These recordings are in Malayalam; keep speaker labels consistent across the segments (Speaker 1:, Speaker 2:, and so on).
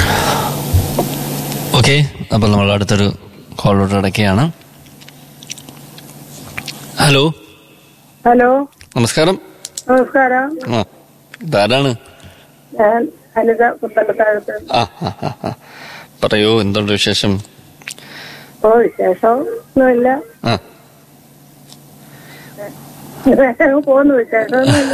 Speaker 1: ഓക്കെ അപ്പോൾ നമ്മൾ അടുത്തൊരു കോളിലോട്ട് അടയ്ക്കുകയാണ് ഹലോ
Speaker 2: ഹലോ
Speaker 1: നമസ്കാരം
Speaker 2: നമസ്കാരം
Speaker 1: ആ ഇതാരാണ്
Speaker 2: ഞാൻ അനിത പുത്തലത്താഴത്ത്
Speaker 1: ആ ആ, ആ, ആ. പറയൂ എന്തുണ്ട് വിശേഷം
Speaker 2: ഓ വിശേഷം ഒന്നുമില്ല
Speaker 1: ആ
Speaker 2: പോന്നു വിശേഷമൊന്നുമില്ല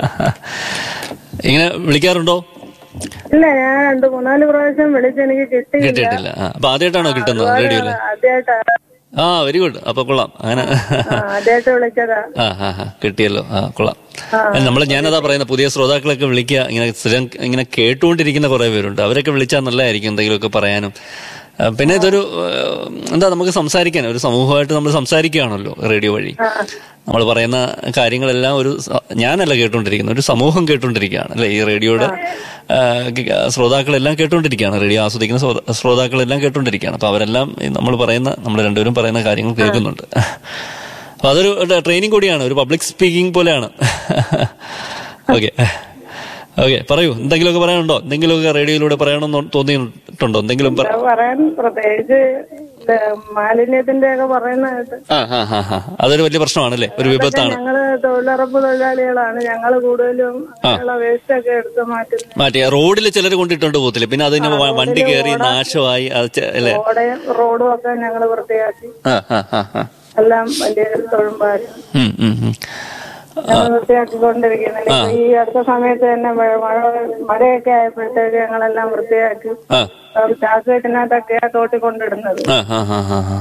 Speaker 1: ഇങ്ങനെ വിളിക്കാറുണ്ടോ
Speaker 2: ഇല്ല ഞാൻ രണ്ടു മൂന്നാല് പ്രാവശ്യം വിളിച്ച് എനിക്ക് കിട്ടിയില്ല
Speaker 1: കിട്ടിയിട്ടില്ല ആ അപ്പൊ ആദ്യമായിട്ടാണോ കിട്ടുന്നത് റേഡിയോയില്
Speaker 2: ആദ്യമായിട്ടാ
Speaker 1: ആ വെരി ഗുഡ് അപ്പൊ കൊള്ളാം അങ്ങനെ
Speaker 2: ആ, ആദ്യമായിട്ട് വിളിച്ചതാ
Speaker 1: ആ ആ ആ കിട്ടിയല്ലോ ആ കൊള്ളാം നമ്മൾ ഞാനതാ പറയുന്നത് പുതിയ ശ്രോതാക്കളൊക്കെ വിളിക്കുക ഇങ്ങനെ സ്ഥിരം ഇങ്ങനെ കേട്ടുകൊണ്ടിരിക്കുന്ന കുറെ പേരുണ്ട് അവരൊക്കെ വിളിച്ചാൽ നല്ലതായിരിക്കും എന്തെങ്കിലുമൊക്കെ പറയാനും ആ, പിന്നെ ഇതൊരു ആ, എന്താ നമുക്ക് സംസാരിക്കാൻ ഒരു സമൂഹമായിട്ട് നമ്മൾ സംസാരിക്കുകയാണല്ലോ റേഡിയോ വഴി നമ്മൾ പറയുന്ന കാര്യങ്ങളെല്ലാം ഒരു സ- ഞാനല്ല കേട്ടുകൊണ്ടിരിക്കുന്നത് ഒരു സമൂഹം കേട്ടുകൊണ്ടിരിക്കുകയാണ് അല്ലെ ഈ റേഡിയോയുടെ ആ, ഗ- ശ്രോതാക്കളെല്ലാം കേട്ടുകൊണ്ടിരിക്കുകയാണ് റേഡിയോ ആസ്വദിക്കുന്ന ശ്രോത- ശ്രോതാക്കളെല്ലാം കേട്ടുകൊണ്ടിരിക്കുകയാണ് അപ്പൊ അവരെല്ലാം ഈ നമ്മൾ പറയുന്ന നമ്മൾ രണ്ടുപേരും പറയുന്ന കാര്യങ്ങൾ കേൾക്കുന്നുണ്ട് അപ്പൊ അതൊരു ട്രെയിനിങ് കൂടിയാണ് ഒരു പബ്ലിക് സ്പീക്കിംഗ് പോലെയാണ് ഓക്കെ ഓക്കെ പറയൂ എന്തെങ്കിലുമൊക്കെ പറയാനുണ്ടോ എന്തെങ്കിലുമൊക്കെ റേഡിയോയിലൂടെ പറയണമെന്ന് തോന്നിയിട്ടുണ്ടോ എന്തെങ്കിലും പറ-
Speaker 2: എന്താ പറയാൻ പ്രത്യേകിച്ച് ഇത് മാലിന്യത്തിന്റെ ഒക്കെ പറയുന്നത്
Speaker 1: ആ ആ ആ ആ അതൊരു വലിയ പ്രശ്നമാണല്ലേ ഒരു വിപത്താണ്
Speaker 2: ഞങ്ങള് തൊഴിലുറപ്പ് തൊഴിലാളികളാണ് ഞങ്ങള് കൂടുതലും അങ്ങനെയുള്ള വേസ്റ്റ് ഒക്കെ എടുത്ത് മാറ്റുന്നത്
Speaker 1: മാറ്റി റോഡിൽ ചിലർ കൊണ്ടിട്ടുണ്ട് പോകത്തില്ല പിന്നെ അതിന് വ- വണ്ടി കയറി നാശമായി അത് ചെ- അല്ലേ
Speaker 2: ഓടയും റോഡും ഒക്കെ ഞങ്ങള് വൃത്തിയാക്കി
Speaker 1: ആ ആ ആ ആ
Speaker 2: എല്ലാം വലിയ തൊഴുമ്പാരും
Speaker 1: ഉം, ഉം, ഉം.
Speaker 2: ഞങ്ങൾ വൃത്തിയാക്കിക്കൊണ്ടിരിക്കുന്നില്ല ഇപ്പൊ ഈ അടുത്ത സമയത്ത് തന്നെ മഴ മഴ- മഴയൊക്കെ ആയപ്പോഴത്തേക്ക് ഞങ്ങളെല്ലാം വൃത്തിയാക്കി
Speaker 1: ആ
Speaker 2: ചാക്കുകെട്ടിനകത്തൊക്കെ തോട്ടി കൊണ്ടിടുന്നത്
Speaker 1: ആ ആ ആ ആ ആ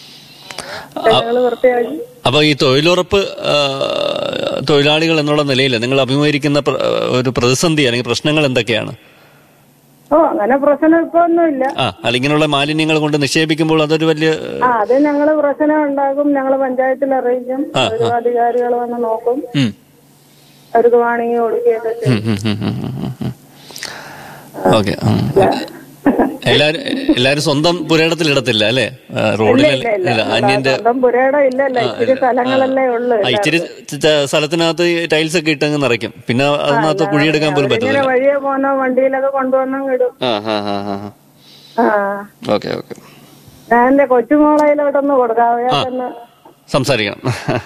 Speaker 2: ഞങ്ങൾ വൃത്തിയാക്കി
Speaker 1: അപ്പൊ ഈ തൊഴിലുറപ്പ് ആ, തൊഴിലാളികൾ എന്നുള്ള നിലയിൽ നിങ്ങൾ അഭിമുഖീകരിക്കുന്ന പ്ര- ഒരു പ്രതിസന്ധി അല്ലെങ്കിൽ പ്രശ്നങ്ങൾ എന്തൊക്കെയാണ്
Speaker 2: ഓ അങ്ങനെ പ്രശ്നം ഇപ്പൊ ഒന്നുമില്ല
Speaker 1: ആ അല്ലെങ്കിൽ ഇങ്ങനെയുള്ള മാലിന്യങ്ങൾ കൊണ്ട് നിക്ഷേപിക്കുമ്പോൾ അതൊരു വലിയ
Speaker 2: ആ അത് ഞങ്ങള് പ്രശ്നം ഉണ്ടാക്കും ഞങ്ങള് പഞ്ചായത്തിൽ അറിയിക്കും ഒരു അധികാരികൾ വന്ന് നോക്കും
Speaker 1: ഉം,
Speaker 2: അവർക്ക് വാണിംഗ് കൊടുക്കുകയൊക്കെ ചെയ്യും
Speaker 1: ഉം, ഉം, ഉം, ഉം, ഉം, ഉം. ഓക്കെ ഉം. എല്ലാരും എല്ലാരും സ്വന്തം പുരയിടത്തിൽ ഇടത്തില്ല അല്ലേ ആ, റോഡിൽ
Speaker 2: ഇല്ല ഇല്ല
Speaker 1: ഇല്ല അന്യന്റെ
Speaker 2: സ്വന്തം പുരയുടെ ഇല്ലല്ലോ ഇച്ചിരി സ്ഥലങ്ങളല്ലേ ഉള്ളു
Speaker 1: ആ, ഇച്ചിരി ച- ച- സ്ഥലത്തിനകത്ത് ടൈൽസ് ഒക്കെ ഇട്ടങ്ങ് നിറയ്ക്കും പിന്നെ അതിനകത്ത് കുഴിയെടുക്കാൻ പോലും
Speaker 2: ഇങ്ങനെ
Speaker 1: പറ്റത്തില്ല
Speaker 2: വഴിയെ പോകുന്ന വണ്ടിയിലൊക്കെ കൊണ്ടുവന്നും ഇടും
Speaker 1: ആ ആ ആ ആ
Speaker 2: ആ
Speaker 1: ഓക്കെ ഓക്കെ
Speaker 2: ഞാൻ എന്റെ കൊച്ചുമോളയിലോട്ടൊന്ന് കൊടുക്കാം അവയാൾക്കൊന്ന്
Speaker 1: സംസാരിക്കണം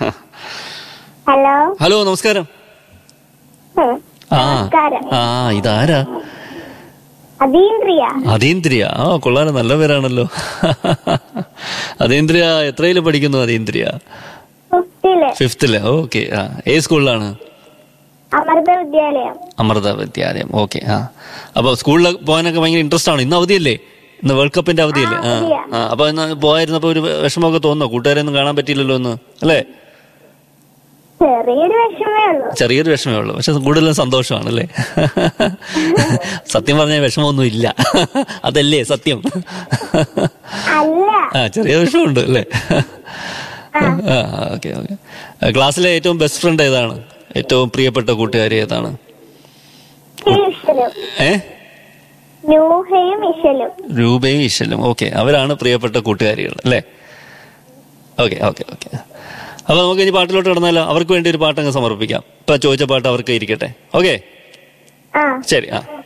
Speaker 3: ഹലോ
Speaker 1: ഹലോ നമസ്കാരം
Speaker 3: ഉം.
Speaker 1: ആ ആ ഇതാരാ
Speaker 3: അതീന്ദ്രിയ
Speaker 1: അതീന്ദ്രിയ ആ കൊള്ളാനും നല്ല പേരാണല്ലോ അതീന്ദ്രിയ എത്രയില് പഠിക്കുന്നു അതീന്ദ്രിയ
Speaker 3: ഫിഫ്തില്
Speaker 1: ഫിഫ്ത്തില് ഓക്കെ ആ ഏത് സ്കൂളിലാണ്
Speaker 3: അമൃത വിദ്യാലയം
Speaker 1: അമൃത വിദ്യാലയം ഓക്കെ ആ അപ്പൊ സ്കൂളിൽ പോകാനൊക്കെ ഭയങ്കര ഇൻട്രസ്റ്റ് ആണ് ഇന്ന് അവധിയല്ലേ ഇന്ന് വേൾഡ് കപ്പിന്റെ അവധിയല്ലേ ആ ആ അപ്പൊ ഇന്ന് പോയിരുന്നപ്പോ ഒരു വിഷമമൊക്കെ തോന്നുന്നോ കൂട്ടുകാരെ ഒന്നും കാണാൻ പറ്റിയില്ലല്ലോ എന്ന് അല്ലേ
Speaker 3: ചെറിയൊരു വിഷമേ ഉള്ളൂ
Speaker 1: ചെറിയൊരു വിഷമേ ഉള്ളൂ പക്ഷെ കൂടുതലും സന്തോഷമാണ് അല്ലേ സത്യം പറഞ്ഞാൽ വിഷമമൊന്നും ഇല്ല അതല്ലേ സത്യം
Speaker 3: അല്ല
Speaker 1: ആ ചെറിയ വിഷമമുണ്ട് അല്ലേ ആ ഓക്കെ ഓക്കെ ക്ലാസ്സിലെ ഏറ്റവും ബെസ്റ്റ് ഫ്രണ്ട് ഏതാണ് ഏറ്റവും പ്രിയപ്പെട്ട കൂട്ടുകാരി ഏതാണ്
Speaker 3: ഇഷലും
Speaker 1: ഏ
Speaker 3: നൂഹയും ഇഷലും
Speaker 1: രൂപയും ഈശലും ഓക്കെ അവരാണ് പ്രിയപ്പെട്ട കൂട്ടുകാരികൾ അല്ലേ ഓക്കെ ഓക്കെ ഓക്കെ അപ്പൊ നമുക്ക് ഇനി പാട്ടിലോട്ട് കിടന്നാലോ അവർക്ക് വേണ്ടി ഒരു പാട്ടങ്ങ് സമർപ്പിക്കാം ഇപ്പൊ ചോദിച്ച പാട്ട് അവർക്ക് ഇരിക്കട്ടെ ഓക്കെ
Speaker 3: ആ
Speaker 1: ശരി ആ